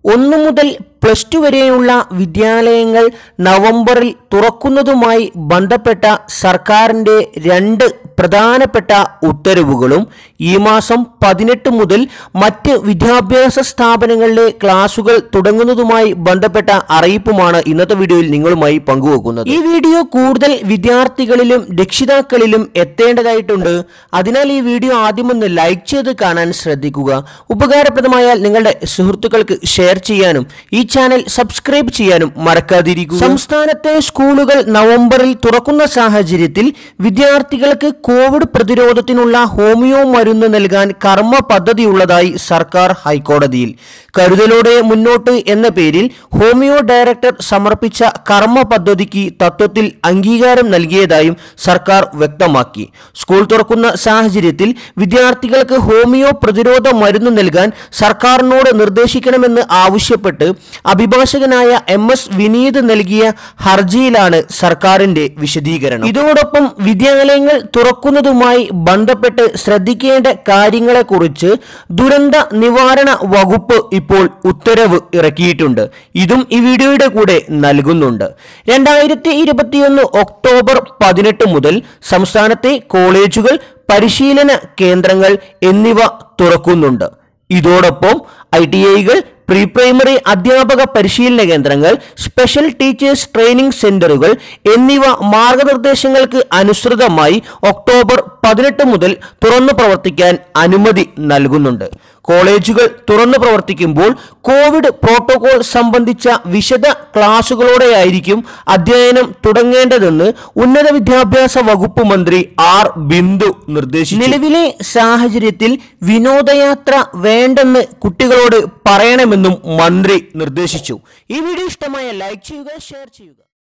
ഒന്നു മുതൽ plus two വരെയുള്ള വിദ്യാലയങ്ങൾ നവംബറിൽ തുറക്കുന്നതുമായി ബന്ധപ്പെട്ട സർക്കാരിൻ്റെ രണ്ട് പ്രധാനപ്പെട്ട ഉത്തരവുകളും ഈ മാസം പതിനെട്ട് മുതൽ മറ്റ് വിദ്യാഭ്യാസ സ്ഥാപനങ്ങളിലെ ക്ലാസുകൾ തുടങ്ങുന്നതുമായി ബന്ധപ്പെട്ട അറിയിപ്പുമാണ് ഇന്നത്തെ വീഡിയോയിൽ നിങ്ങളുമായി പങ്കുവെക്കുന്നത് ഈ വീഡിയോ കൂടുതൽ വിദ്യാർത്ഥികളിലും രക്ഷിതാക്കളിലും എത്തേണ്ടതായിട്ടുണ്ട് അതിനാൽ ഈ വീഡിയോ ആദ്യം ഒന്ന് ലൈക്ക് ചെയ്ത് കാണാൻ ശ്രദ്ധിക്കുക ഉപകാരപ്രദമായാൽ നിങ്ങളുടെ സുഹൃത്തുക്കൾക്ക് ഷെയർ ചെയ്യാനും ഈ ചാനൽ സബ്സ്ക്രൈബ് ചെയ്യാനും മറക്കാതിരിക്കുക സംസ്ഥാനത്തെ സ്കൂളുകൾ നവംബറിൽ തുറക്കുന്ന സാഹചര്യത്തിൽ വിദ്യാർത്ഥികൾക്ക് കോവിഡ് പ്രതിരോധത്തിനുള്ള ഹോമിയോ മരുന്ന് നൽകാൻ കർമ്മ പദ്ധതിയുള്ളതായി സർക്കാർ ഹൈക്കോടതിയിൽ കരുതലോടെ മുന്നോട്ട് എന്ന പേരിൽ ഹോമിയോ ഡയറക്ടർ സമർപ്പിച്ച കർമ്മ പദ്ധതിക്ക് തത്വത്തിൽ അംഗീകാരം നൽകിയതായും സർക്കാർ വ്യക്തമാക്കി സ്കൂൾ തുറക്കുന്ന സാഹചര്യത്തിൽ വിദ്യാർത്ഥികൾക്ക് ഹോമിയോ പ്രതിരോധ മരുന്ന് നൽകാൻ സർക്കാരിനോട് നിർദ്ദേശിക്കണമെന്ന് ആവശ്യപ്പെട്ട് അഭിഭാഷകനായ എം എസ് വിനീത് നൽകിയ ഹർജിയിലാണ് സർക്കാരിന്റെ വിശദീകരണം ഇതോടൊപ്പം വിദ്യാലയങ്ങൾ തുറക്കുന്നതുമായി ബന്ധപ്പെട്ട് ശ്രദ്ധിക്കേണ്ട കാര്യങ്ങളെക്കുറിച്ച് ദുരന്ത നിവാരണ വകുപ്പ് ഇപ്പോൾ ഉത്തരവ് ഇറക്കിയിട്ടുണ്ട് ഇതും ഈ വീഡിയോയുടെ കൂടെ നൽകുന്നുണ്ട് രണ്ടായിരത്തി ഇരുപത്തിയൊന്ന് ഒക്ടോബർ പതിനെട്ട് മുതൽ സംസ്ഥാനത്തെ കോളേജുകൾ പരിശീലന കേന്ദ്രങ്ങൾ എന്നിവ തുറക്കുന്നുണ്ട് ഇതോടൊപ്പം ഐ ടി ഐകൾ പ്രീ പ്രൈമറി അധ്യാപക പരിശീലന കേന്ദ്രങ്ങൾ സ്പെഷ്യൽ ടീച്ചേഴ്സ് ട്രെയിനിംഗ് സെന്ററുകൾ എന്നിവ മാർഗനിർദ്ദേശങ്ങൾക്ക് അനുസൃതമായി ഒക്ടോബർ പതിനെട്ട് മുതൽ തുറന്നു പ്രവർത്തിക്കാൻ അനുമതി നൽകുന്നുണ്ട് കോളേജുകൾ തുറന്നു പ്രവർത്തിക്കുമ്പോൾ കോവിഡ് പ്രോട്ടോകോൾ സംബന്ധിച്ച വിശദ ക്ലാസുകളോടെയായിരിക്കും അധ്യയനം തുടങ്ങേണ്ടതെന്ന് ഉന്നത വിദ്യാഭ്യാസ വകുപ്പ് മന്ത്രി ആർ ബിന്ദു നിർദ്ദേശിച്ചു നിലവിലെ സാഹചര്യത്തിൽ വിനോദയാത്ര വേണ്ടെന്ന് കുട്ടികളോട് പറയണമെന്നും മന്ത്രി നിർദ്ദേശിച്ചു ഈ വീഡിയോ ഇഷ്ടമായ ലൈക്ക് ചെയ്യുക ഷെയർ ചെയ്യുക